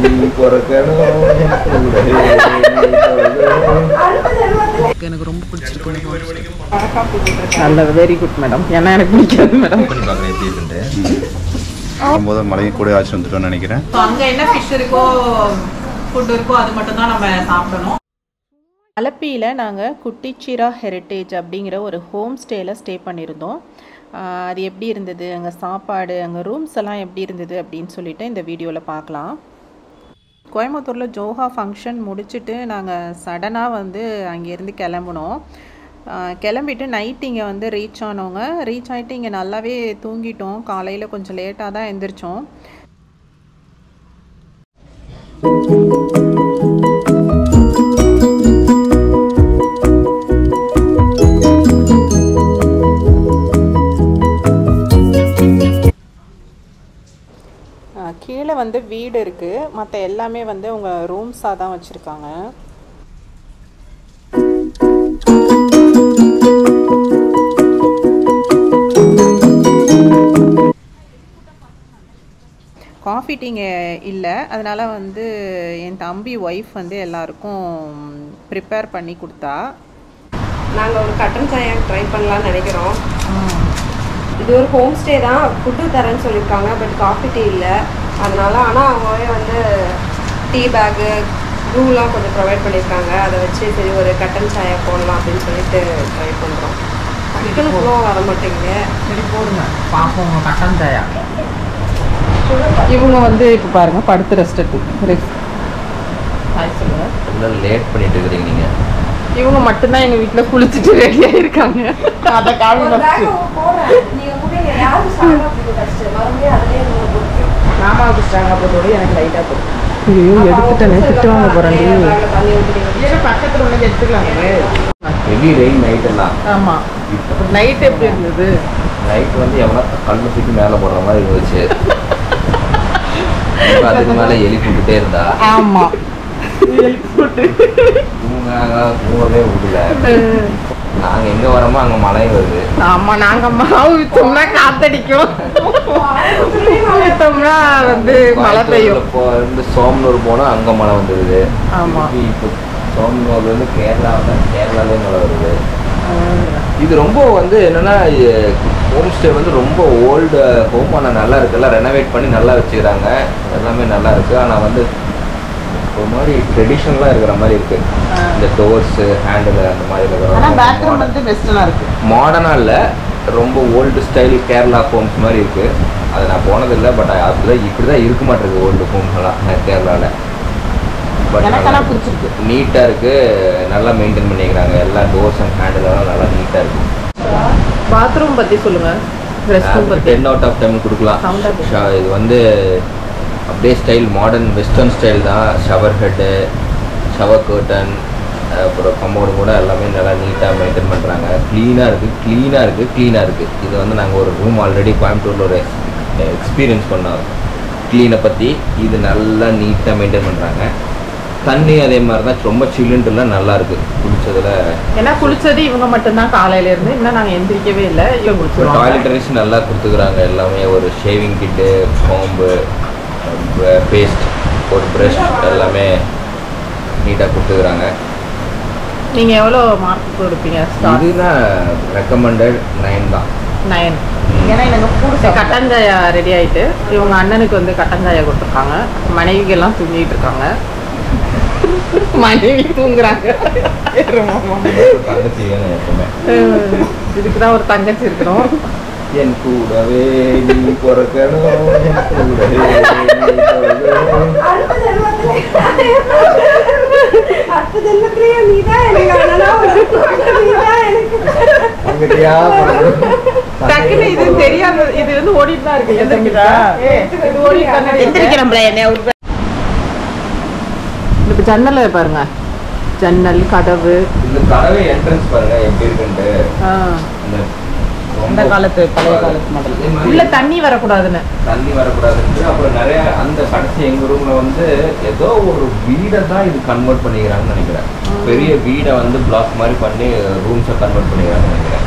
நீ பிறக்கணும் என் கூடவே நீ பிறக்கணும். எனக்கு ரொம்ப பிடிச்சிருக்கு நல்ல வெரி குட் மேடம் ஏன்னா எனக்கு பிடிக்காது மேடம் பண்ணி பார்க்குறேன் எப்படி இருக்குன்ட்டு வரும்போது மலையும் கூட ஆச்சு வந்துட்டோம்னு நினைக்கிறேன் ஸோ அங்கே என்ன ஃபிஷ் இருக்கோ ஃபுட் இருக்கோ அது மட்டும் தான் நம்ம சாப்பிடணும் அலப்பியில் நாங்கள் குட்டிச்சிரா ஹெரிட்டேஜ் அப்படிங்கிற ஒரு ஹோம் ஸ்டேயில் ஸ்டே பண்ணியிருந்தோம் ஆஹ் அது எப்படி இருந்தது அங்கே சாப்பாடு அங்கே ரூம்ஸ் எல்லாம் எப்படி இருந்தது அப்படின்னு சொல்லிட்டு இந்த வீடியோவில் பார்க்கலாம் கோயம்புத்தூரில் ஜோஹா ஃபங்க்ஷன் முடிச்சுட்டு நாங்கள் சடனாக வந்து அங்கேருந்து கிளம்புனோம் ஆஹ் கிளம்பிட்டு நைட் இங்கே வந்து ரீச் ஆனவங்க ரீச் ஆகிட்டு இங்கே நல்லாவே தூங்கிட்டோம் காலையில் கொஞ்சம் லேட்டாக தான் எந்திரிச்சோம் ஆஹ் கீழே வந்து வீடு இருக்குது மற்ற எல்லாமே வந்து உங்கள் ரூம்ஸாக தான் வச்சுருக்காங்க காஃபி டீங்க இல்லை அதனால் வந்து என் தம்பி ஒய்ஃப் வந்து எல்லாருக்கும் ப்ரிப்பேர் பண்ணி கொடுத்தா நாங்கள் ஒரு கட்டன் சாயை ட்ரை பண்ணலாம்னு நினைக்கிறோம் இது ஒரு ஹோம் ஸ்டே தான் ஃபுட்டு தரேன்னு சொல்லியிருக்காங்க பட் காஃபி டீ இல்லை அதனால ஆனால் அவங்களே வந்து டீ பேக்கு ப்ரூலாம் கொஞ்சம் ப்ரொவைட் பண்ணியிருக்காங்க அதை வச்சு சரி ஒரு கட்டன் சாயை போடலாம் அப்படின்னு சொல்லிட்டு ட்ரை பண்ணுறோம் டக்குனுக்குள்ளும் வர மாட்டேங்குது சரி போடுங்க பார்ப்போம் உங்கள் கட்டன் சாயா இவங்க வந்து இப்போ பாருங்கள் படுத்து ரெஸ்ட் எடுத்து ஹாய் சொல்லுங்கள் எல்லாம் லேட் பண்ணிட்டு இருக்கிறீங்க நீங்க இவங்க மட்டும்தான் எங்கள் வீட்டில் குளிச்சுட்டு ரெடியாக இருக்காங்க அதை காமி மாமாவுக்கு ஸ்ட்ராங்காக போட்டோட எனக்கு லைட்டாக போடும் ஐயோ எடுத்துட்டேனே திட்டு வாங்க போகிறேன் பக்கத்தில் ஒன்று எடுத்துக்கலாங்க ஹெவி ரெயின் நைட் எல்லாம் ஆமாம் நைட் எப்படி இருந்தது நைட் வந்து எவ்வளோ கண்ணு தூக்கி மேலே போடுற மாதிரி இருந்துச்சு இப்ப அதுக்கு மேலே எலி கூட்டுட்டே இருந்தா ஆமாம் தூங்க தூங்கவே விடல நாங்க எங்க வரோமோ அங்க மழை வருது ஆமா நாங்க மாவு வித்தோம்னா காத்தடிக்கும் வித்தோம்னா வந்து மழை பெய்யும் இப்போ இருந்து சோமனூர் போனா அங்க மழை வந்துடுது ஆமா. திருப்பி இப்போ சோமனூர்ல இருந்து கேரளா வந்தா கேரளாலே மழை வருது இது ரொம்ப வந்து என்னன்னா ஹோம் ஸ்டே வந்து ரொம்ப ஓல்டு ஹோம் ஆனால் நல்லா இருக்குல்ல ரெனோவேட் பண்ணி நல்லா வச்சுக்கிறாங்க எல்லாமே நல்லா இருக்கு ஆனா வந்து ஒரு மாதிரி ட்ரெடிஷ்னலாக இருக்கிற மாதிரி இருக்கு இந்த டோர்ஸ் ஹேண்டில் அந்த மாதிரி ஆனா பாத்ரூம் இருக்கிற வந்து வெஸ்டர்னா இருக்கு மாடர்னாக இல்லை ரொம்ப ஓல்டு ஸ்டைல் கேரளா ஹோம்ஸ் மாதிரி இருக்கு அது நான் போனதில்லை பட் அதில் இப்படி தான் இருக்க மாட்டேங்குது ஓல்டு ஹோம்ஸ்லாம் கேரளாவில் எனக்கெல்லாம் பிடிச்சிருக்கு நீட்டாக இருக்கு நல்லா மெயின்டைன் பண்ணிக்கிறாங்க எல்லா டோர்ஸ் அண்ட் ஹேண்டிலெல்லாம் நல்லா நீட்டாக இருக்கு பாத்ரூம் பத்தி சொல்லுங்க ரெஸ்ட் ரூம் பத்தி டென் அவுட் ஆஃப் டென் கொடுக்கலாம் Sound ஆ ஷ- இது வந்து அப்படியே ஸ்டைல் மாடர்ன் வெஸ்டர்ன் ஸ்டைல் தான் ஷவர் ஹெட்டு ஷவர் கர்டன் அப்புறம் கம்மோடு கூட எல்லாமே நல்லா நீட்டாக மெயின்டைன் பண்ணுறாங்க க்ளீனாக இருக்குது க்ளீனாக இருக்குது க்ளீனாக இருக்குது இது வந்து நாங்கள் ஒரு ரூம் ஆல்ரெடி கோயம்புத்தூரில் ஒரு எக்ஸ்பீரியன்ஸ் பண்ணோம் க்ளீனை பற்றி இது நல்லா நீட்டாக மெயின்டைன் பண்ணுறாங்க தண்ணி அதே மாதிரி தான் ரொம்ப சில்லுன்ட்டுலாம் நல்லா இருக்குது குடிச்சதுல ஏன்னா குளிச்சது இவங்க மட்டும்தான் காலையில இருந்து இன்னும் நாங்க எந்திரிக்கவே இல்லை இவங்க குளிச்சிருவாங்க டாய்லெட்டரிஸ் நல்லா கொடுத்துக்கிறாங்க எல்லாமே ஒரு ஷேவிங் கிட்டு காம்பு பேஸ்ட் ஒரு ப்ரஷ் எல்லாமே நீட்டாக கொடுத்துக்கிறாங்க நீங்க எவ்வளவு மார்க் கொடுப்பீங்க ஸ்டார் இதுதான் ரெக்கமெண்டட் நைன் தான் நைன் ஏன்னா எனக்கு கூட கட்டஞ்சாயா ரெடி ஆயிட்டு இவங்க அண்ணனுக்கு வந்து கட்டஞ்சாயா கொடுத்துருக்காங்க மனைவிக்கு எல்லாம் தூங்கிட்டு இருக்காங்க மனைவி தூங்குறாங்க தங்கச்சி வேணும் எப்பவுமே இதுக்கு தான் ஒரு தங்கச்சி இருக்கிறோம் என் கூடவே நீ பிறக்கணும் என் கூடவே நீ பிறக்கணும் அடுத்த ஜென்மத்திலேயே நீதான் எனக்கு அண்ணனா நீதான் எனக்கு தங்கச்சியா பிறக்கணும். டக்குன்னு இது தெரியாம இது வந்து ஓடிட்டு தான் இருக்கு எந்திரிக்குதா இது ஓடிட்டு தானே இருக்கு. இப்ப ஜன்னலை பாருங்க ஜன்னல் கதவு இந்த கதவை என்ட்ரன்ஸ் பாருங்க எப்படி இருக்குன்ட்டு ஆ, இந்த அந்த ரொம்ப- காலத்து பழைய காலத்து அதே மாடல் மாதிரி உள்ள தண்ணி வரக்கூடாதுன்னு தண்ணி வரக்கூடாதுன்ட்டு அப்புறம் நிறைய அந்த கடைசி எங்க ரூம்ல வந்து ஏதோ ஒரு வீடை தான் இது கன்வெர்ட் பண்ணிக்கிறாங்கன்னு நினைக்கிறேன் பெரிய வீடை வந்து பிளாக் மாதிரி பண்ணி ரூம்ஸை கன்வெர்ட் பண்ணிக்கிறாங்கன்னு நினைக்கிறேன்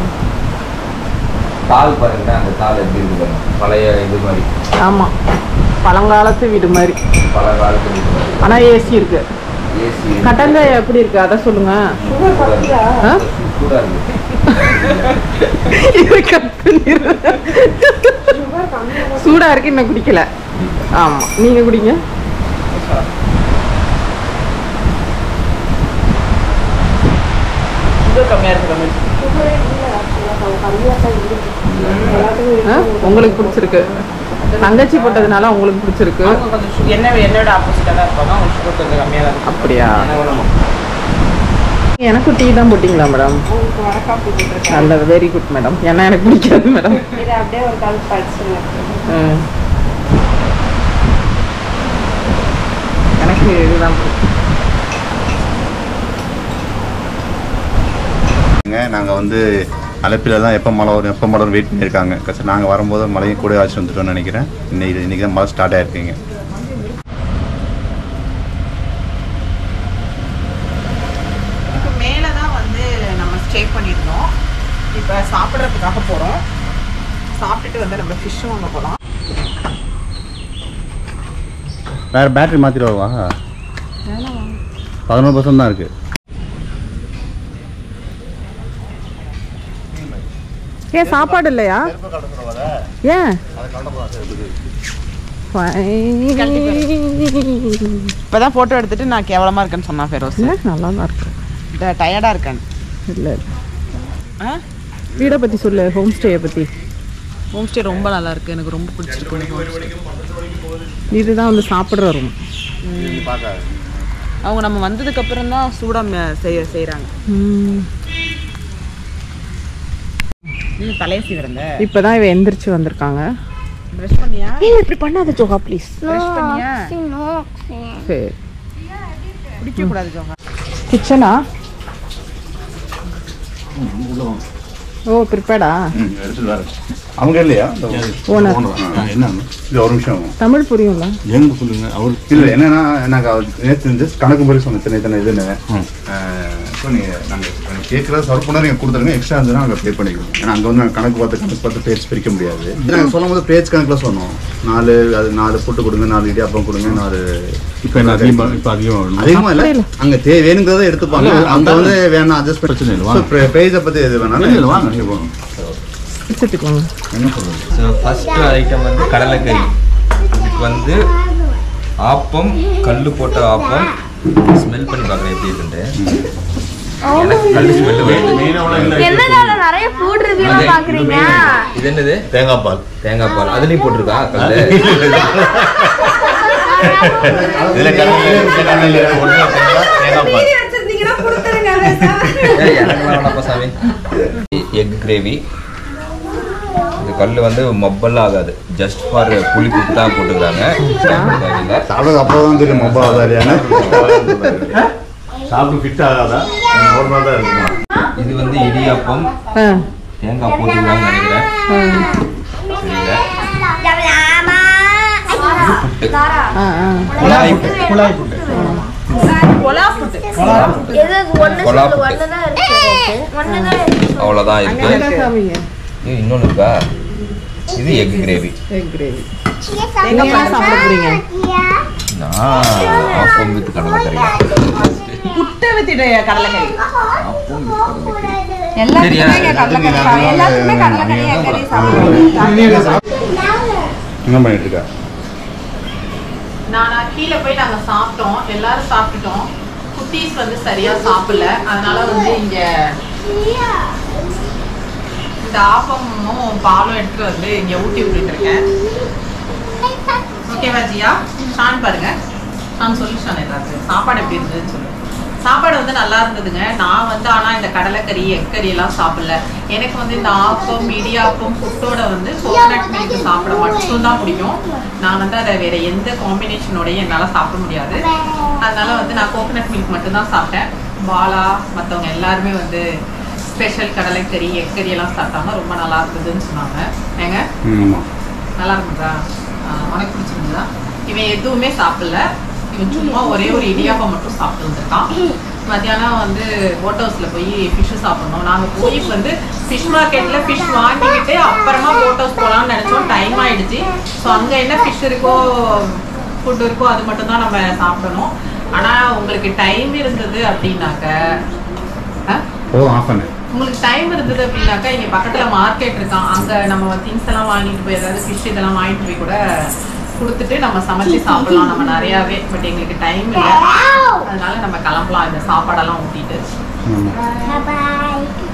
தாள் பாருங்க அந்த தாள் எப்படி இருக்கு பாருங்க. பழைய இது மாதிரி ஆமா பழங்காலத்து வீடு மாதிரி பல காலத்து வீடு மாதிரி. ஆனா ஏசி இருக்கு ஏசி கட்டங்காய் எப்படி இருக்கு அதை சொல்லுங்க ஆ? சூடா இருக்கு இது cut பண்ணிரு. சூடா இருக்கு இன்னும் குடிக்கல ஆமா நீங்க குடிங்க ஆ? உங்களுக்கு பிடிச்சிருக்கு தங்கச்சி போட்டதுனால உங்களுக்கு பிடிச்சிருக்கு அவங்க கொஞ்சம் சு- என்ன என்னோட ஆப்போசிட்டாக தான் இருப்பாங்க அவங்க சுகர் கொஞ்சம் கம்மியாக தான் இருக்கும் அப்படியா எனக்கு டீ தான் போட்டிங்களா மேடம் உங்களுக்கு வடக்காப்பி போட்டிருக்கேன் நல்ல வெரி குட் மேடம் ஏன்னா எனக்கு பிடிக்காது மேடம் இதை அப்படியே ஒரு கால் படிச்சுங்க ம். எனக்கு இதுதான் பிடிக்கும் நாங்கள் வந்து அலப்பில் தான் எப்போ மழை வரும் எப்போ மழை வரும் வெயிட் பண்ணியிருக்காங்க கஷ்டம் நாங்கள் வரும்போது மழையும் கூட ஆச்சு வந்துட்டோம்னு நினைக்கிறேன் இன்னைக்கு இன்னைக்கு தான் மழை ஸ்டார்ட் ஆயிருக்கீங்க இதுக்கு மேலே தான் வந்து நம்ம ஸ்டே பண்ணியிருந்தோம் இப்போ சாப்பிட்றதுக்காக போகிறோம் சாப்பிட்டுட்டு வந்து நம்ம ஃபிஷ் வாங்க போகலாம் வேறு பேட்டரி மாற்றிட்டு வருவா பதினோரு பர்சன்ட் தான் இருக்குது ஏன் சாப்பாடு இல்லையா ஏன் இப்போ தான் ஃபோட்டோ எடுத்துட்டு நான் கேவலமாக இருக்கேன்னு சொன்னா ஃபெரோஸ் நல்லா தான் இருக்கு இந்த டயர்டாக இருக்கேன் இல்லை ஆ வீடை பற்றி சொல்லு ஹோம் ஸ்டேயை பற்றி ஹோம் ஸ்டே ரொம்ப நல்லா இருக்கு எனக்கு ரொம்ப பிடிச்சிருக்கு இதுதான் வந்து சாப்பிட்ற ரூம் அவங்க நம்ம வந்ததுக்கு அப்புறம் தான் சூடாக செய்ய செய்கிறாங்க தலையை சீவிரந்த இப்போ தான் இவ எந்திரிச்சு வந்திருக்காங்க ப்ரஷ் பண்ணியா ஏய் இப்படி பண்ணாத ஜோகா ப்ளீஸ் ப்ரஷ் பண்ணியா சரி பிடிக்க கூடாது ஜோகா கிச்சனா ஓ ப்ரிப்பேர்டா ம் எடுத்துட்டு வரேன் அவங்க இல்லையா ஓனர் என்ன இது ஒரு நிமிஷம் தமிழ் புரியும்ல எங்க சொல்லுங்க அவர் இல்லை என்னன்னா எனக்கு அவர் நேற்று ஜஸ்ட் கணக்கு படி சொன்னேன் இத்தனை இத்தனை இதுன்னு ஸோ நீங்கள் நாங்கள் கேட்குறது சர்வ் பண்ண நீங்கள் கொடுத்துருங்க எக்ஸ்ட்ரா இருந்ததுன்னா நாங்கள் பே பண்ணிக்குவோம் ஏன்னா அங்கே வந்து நாங்கள் கணக்கு பார்த்து கணக்கு பார்த்து பேஜ் பிரிக்க முடியாது நாங்கள் சொல்லும் போது பேஜ் கணக்கில் சொன்னோம் நாலு அது நாலு புட்டு கொடுங்க நாலு இடியாப்பம் கொடுங்க நாலு இப்போ என்ன அதிகமாக இப்போ அதிகமாக அதிகமாக இல்லை அங்கே தே வேணுங்கிறத எடுத்துப்பாங்க அங்கே வந்து வேணாம் அட்ஜஸ்ட் பிரச்சனை இல்லை, வாங்க. பேஜை பற்றி எது வேணாலும் இல்லை வாங்க நீங்கள் போங்க எடுத்துக்கோங்க என்ன சொல்கிறது ஸோ ஃபஸ்ட்டு ஐட்டம் வந்து கடலைக்கறி இதுக்கு வந்து ஆப்பம் கல் போட்ட ஆப்பம் ஸ்மெல் பண்ணி பார்க்குறேன் எப்படி இருக்குன்ட்டு எனக்கு கல் ஸ்மெல் வருது என்னதால நிறைய ஃபுட் ரிவ்யூ அது- பாக்குறீங்க இது என்னது தேங்காய் பால் தேங்காய் பால் அதுலேயும் போட்டிருக்கா கல் இதில் கடலில் தேங்காய் பால் வச்சிருந்தீங்கன்னா கொடுத்துருங்க எனக்குலாம் வேணாப்பா சாமி எக் கிரேவி இந்த கல் வந்து மொப்பல்லாம் ஆகாது ஜஸ்ட் ஃபார் புளிப்புக்கு தான் போட்டுக்கிறாங்க தேவையில்லை சாப்பிட அப்புறம் தான் தெரியும் மொபைல் ஆதாரியான சாப்பிட்டு ஃபிட் ஆகாதா ஒரு நாள் தான் இருக்குமா இது வந்து இடியாப்பம் ஆ தேங்காய் போட்டுக்கிறாங்கன்னு நினைக்கிறேன் தெரியல ஆ ஆ குழாய் புட்டு. கொலா புட்டு எது ஒண்ணு கொலா சொல்லு புட்டு. ஒண்ணுதான் இருக்கு ஒண்ணுதான் இருக்கு அவ்வளோதான் இருக்கு என்ன சாமிங்க இது இன்னொன்று இருக்கா இது எக் கிரேவி எக் கிரேவி தேங்காய் நீங்க என்ன சாப்பிட போறீங்க நான் ஆப்பம் வித் கடலைக்கறி புட்டை வித்திட கடலைக்கறி ஆப்பம் வித் கடலைக்கறி எல்லாத்துக்குமே இங்க கடலைக்கறி சாப்பிடுவோம். எல்லாத்துக்குமே கடலைக்கறி எக்கறி சாப்பிடுவோம் என்ன பண்ணிட்டு இருக்கா நான் கீழே போய் நாங்கள் சாப்பிட்டோம் எல்லாரும் சாப்பிட்டுட்டோம் குட்டீஸ் வந்து சரியா சாப்பிடல அதனால வந்து இங்க இந்த ஆப்பமும் பாலும் எடுத்துட்டு வந்து இங்க ஊட்டி விட்டுட்டு இருக்கேன் ஓகேவா ஜியா ஷான் பாருங்க ஷான் சொல்லு ஷான் எல்லாத்துக்கும் சாப்பாடு எப்படி இருந்ததுன்னு சொல்லு சாப்பாடு வந்து நல்லா இருந்ததுங்க நான் வந்து ஆனால் இந்த கடலைக்கறி எக்கறி எல்லாம் சாப்பிடல எனக்கு வந்து இந்த ஆப்பம் இடியாப்பம் புட்டோட வந்து கோகனட் மில்க் சாப்பிட மட்டும்தான் பிடிக்கும் நான் வந்து அதை வேற எந்த காம்பினேஷனோடய என்னால் சாப்பிட முடியாது அதனால வந்து நான் கோகனட் மில்க் மட்டும்தான் சாப்பிட்டேன் பாலா மற்றவங்க எல்லாருமே வந்து ஸ்பெஷல் கடலைக்கறி எக்கறி எல்லாம் சாப்பிட்டாங்க ரொம்ப நல்லா இருந்ததுன்னு சொன்னாங்க ஏங்க ஆமாம் நல்லா இருக்குதா உனக்கு பிடிச்சிருந்ததா இவன் எதுவுமே சாப்பிடல இவன் சும்மா ஒரே ஒரு இடியாப்பம் மட்டும் சாப்பிட்டு வந்திருக்கான் மத்தியானம் வந்து போட் ஹவுஸில் போய் ஃபிஷ்ஷு சாப்பிடணும் நாங்கள் போய் வந்து ஃபிஷ் மார்க்கெட்டில் ஃபிஷ் வாங்கிக்கிட்டு அப்புறமா போட் ஹவுஸ் போகலாம்னு நினச்சோம் டைம் ஆயிடுச்சு ஸோ அங்கே என்ன ஃபிஷ் இருக்கோ ஃபுட் இருக்கோ அது மட்டும் தான் நம்ம சாப்பிடணும் ஆனால் உங்களுக்கு டைம் இருந்தது அப்படின்னாக்க ஆ? ஓ ஆஃப் பண்ணு உங்களுக்கு டைம் இருந்தது அப்படின்னாக்கா இங்கே பக்கத்தில் மார்க்கெட் இருக்கான் அங்கே நம்ம திங்ஸ் எல்லாம் வாங்கிட்டு போய் ஏதாவது ஃபிஷ் இதெல்லாம் வாங்கிட்டு போய் கூட கொடுத்துட்டு நம்ம சமைச்சு சாப்பிடலாம் நம்ம நிறையாவே பட் எங்களுக்கு டைம் இல்லை அதனால நம்ம கிளம்பலாம் இந்த சாப்பாடெல்லாம் ஊட்டிட்டு ஆமாம் பாய்